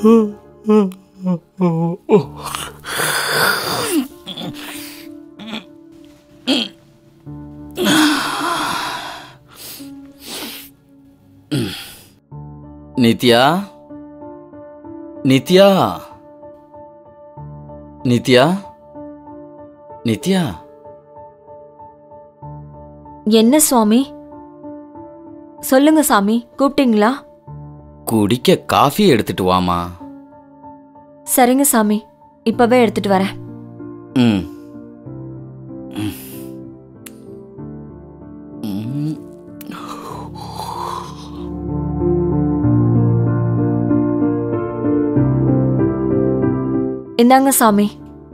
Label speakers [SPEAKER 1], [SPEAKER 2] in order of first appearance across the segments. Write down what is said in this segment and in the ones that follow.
[SPEAKER 1] நித்யா நித்யா நித்யா நித்யா
[SPEAKER 2] என்ன சுவாமி சொல்லுங்க சாமி கூப்பிட்டீங்களா
[SPEAKER 1] குடிக்க காஃபி எடுத்துட்டு வாமா
[SPEAKER 2] சரிங்க சாமி இப்பவே எடுத்துட்டு வரேன்
[SPEAKER 1] ம் ம். ம்.
[SPEAKER 2] இந்தாங்க சாமி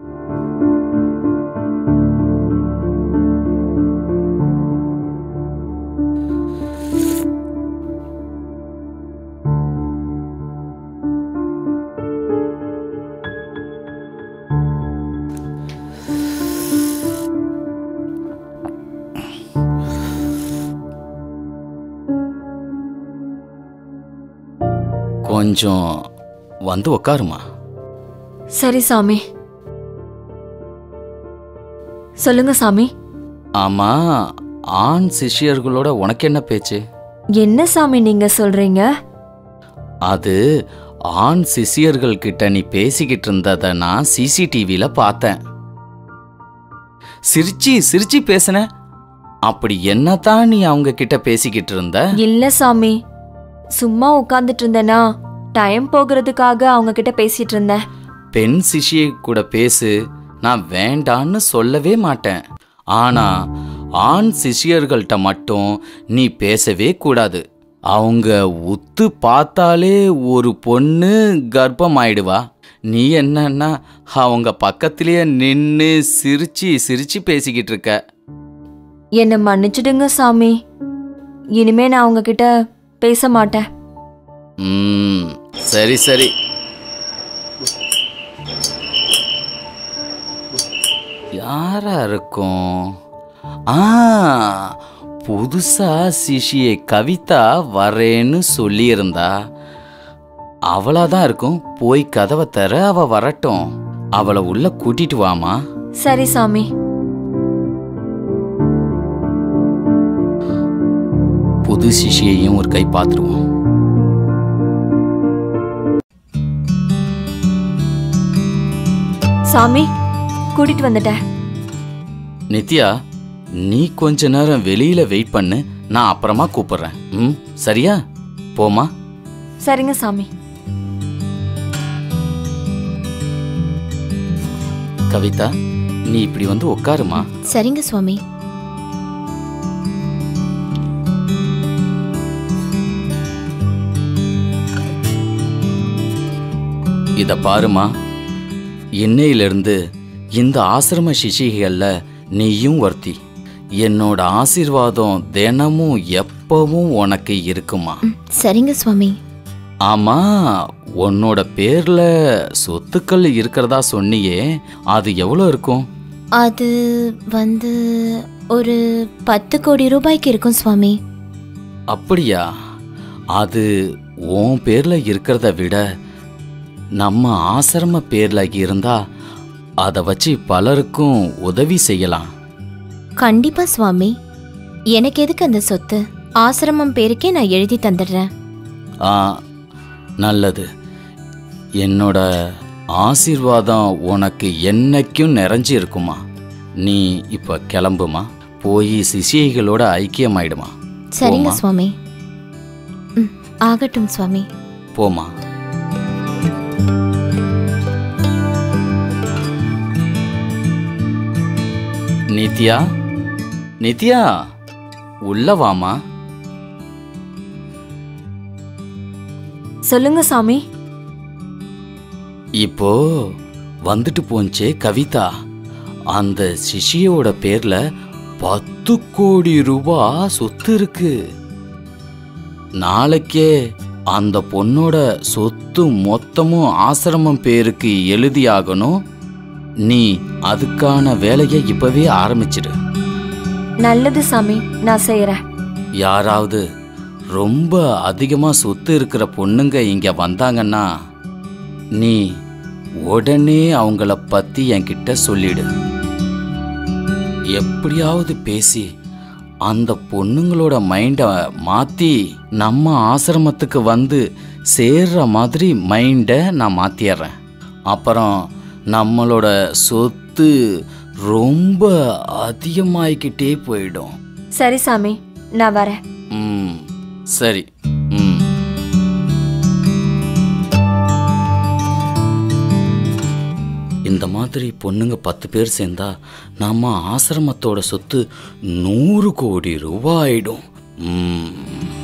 [SPEAKER 1] கொஞ்சம் வந்து உக்காருமா
[SPEAKER 2] சரி சாமி சொல்லுங்க சாமி
[SPEAKER 1] ஆமா ஆண் சிஷ்யர்களோட உனக்கு என்ன பேச்சு
[SPEAKER 2] என்ன சாமி நீங்க சொல்றீங்க
[SPEAKER 1] அது ஆண் சிஷ்யர்கள் கிட்ட நீ பேசிக்கிட்டு இருந்தத நான் சிசிடிவில பார்த்தேன் சிரிச்சி சிரிச்சி பேசுன அப்படி என்னதான் நீ அவங்க கிட்ட பேசிக்கிட்டு இருந்த
[SPEAKER 2] இல்ல சாமி சும்மா உட்கார்ந்துட்டு இருந்தேனா டைம் போகிறதுக்காக அவங்க கிட்ட பேசிட்டு இருந்தேன்
[SPEAKER 1] பெண் சிஷ்யை கூட பேசு நான் வேண்டான்னு சொல்லவே மாட்டேன் ஆனா ஆண் சிஷ்யர்கள்ட்ட மட்டும் நீ பேசவே கூடாது அவங்க உத்து பார்த்தாலே ஒரு பொண்ணு கர்ப்பம் ஆயிடுவா நீ என்னன்னா அவங்க பக்கத்திலேயே நின்னு சிரிச்சு சிரிச்சு பேசிக்கிட்டு இருக்க
[SPEAKER 2] என்னை மன்னிச்சிடுங்க சாமி இனிமே நான் அவங்க கிட்ட பேச மாட்டேன்
[SPEAKER 1] ம் சரி சரி யாரா இருக்கும் ஆ புதுசா சிஷியை கவிதா வரேன்னு சொல்லியிருந்தா அவளா தான் இருக்கும் போய் கதவை தர அவ வரட்டும் அவளை உள்ள கூட்டிட்டு வாமா
[SPEAKER 2] சரி சாமி
[SPEAKER 1] புது சிஷியையும் ஒரு கை பார்த்துருவோம்
[SPEAKER 2] சாமி கூட்டிட்டு வந்துட்டேன்
[SPEAKER 1] நித்யா நீ கொஞ்ச நேரம் வெளியில வெயிட் பண்ணு நான் அப்புறமா கூப்பிடுறேன் ம் சரியா போமா
[SPEAKER 2] சரிங்க சாமி
[SPEAKER 1] கவிதா நீ இப்படி வந்து உட்காருமா
[SPEAKER 3] சரிங்க சுவாமி
[SPEAKER 1] இத பாருமா இன்னையிலிருந்து இந்த ஆசிரம சிஷிகள்ல நீயும் ஒருத்தி என்னோட ஆசீர்வாதம் தினமும் எப்பவும் உனக்கு இருக்குமா
[SPEAKER 3] ம், சரிங்க சுவாமி
[SPEAKER 1] ஆமா உன்னோட பேர்ல சொத்துக்கள் இருக்கிறதா சொன்னியே அது எவ்வளோ இருக்கும்
[SPEAKER 3] அது வந்து ஒரு பத்து கோடி ரூபாய்க்கு இருக்கும் சுவாமி
[SPEAKER 1] அப்படியா அது உன் பேர்ல இருக்கிறத விட நம்ம ஆசிரம பேர்ல இருந்தா அதை வச்சு பலருக்கும் உதவி செய்யலாம்
[SPEAKER 3] கண்டிப்பா சுவாமி எனக்கு எதுக்கு அந்த சொத்து ஆசிரமம் பேருக்கே நான் எழுதி தந்துடுறேன்
[SPEAKER 1] ஆ நல்லது என்னோட ஆசீர்வாதம் உனக்கு என்னைக்கும் நிறைஞ்சு இருக்குமா நீ இப்ப கிளம்புமா போய் சிசியைகளோட ஐக்கியமாயிடுமா
[SPEAKER 3] சரிங்க
[SPEAKER 1] போம்மா.
[SPEAKER 3] சுவாமி ம், ஆகட்டும் சுவாமி
[SPEAKER 1] போமா நித்யா நித்யா உள்ள வாமா
[SPEAKER 2] சொல்லுங்க சாமி
[SPEAKER 1] இப்போ வந்துட்டு போச்சே கவிதா அந்த சிஷியோட பேர்ல பத்து கோடி ரூபா சொத்து இருக்கு நாளைக்கே அந்த பொண்ணோட சொத்து மொத்தமும் ஆசிரமம் பேருக்கு எழுதியாகணும் நீ அதுக்கான வேலையை இப்பவே ஆரம்பிச்சிடு
[SPEAKER 2] நல்லது சாமி நான் செய்யறேன்
[SPEAKER 1] யாராவது ரொம்ப அதிகமா சொத்து இருக்கிற பொண்ணுங்க இங்க வந்தாங்கன்னா நீ உடனே அவங்கள பத்தி என்கிட்ட சொல்லிடு எப்படியாவது பேசி அந்த பொண்ணுங்களோட மைண்டை மாற்றி நம்ம ஆசிரமத்துக்கு வந்து சேர்ற மாதிரி மைண்டை நான் மாற்றிடுறேன் அப்புறம் நம்மளோட சொத்து ரொம்ப அதிகமாகிக்கிட்டே போயிடும்
[SPEAKER 2] சரி சாமி நான் வரேன்
[SPEAKER 1] ம் சரி ம் இந்த மாதிரி பொண்ணுங்க பத்து பேர் சேர்ந்தா நம்ம ஆசிரமத்தோட சொத்து நூறு கோடி ரூபாய் ஆயிடும் ம்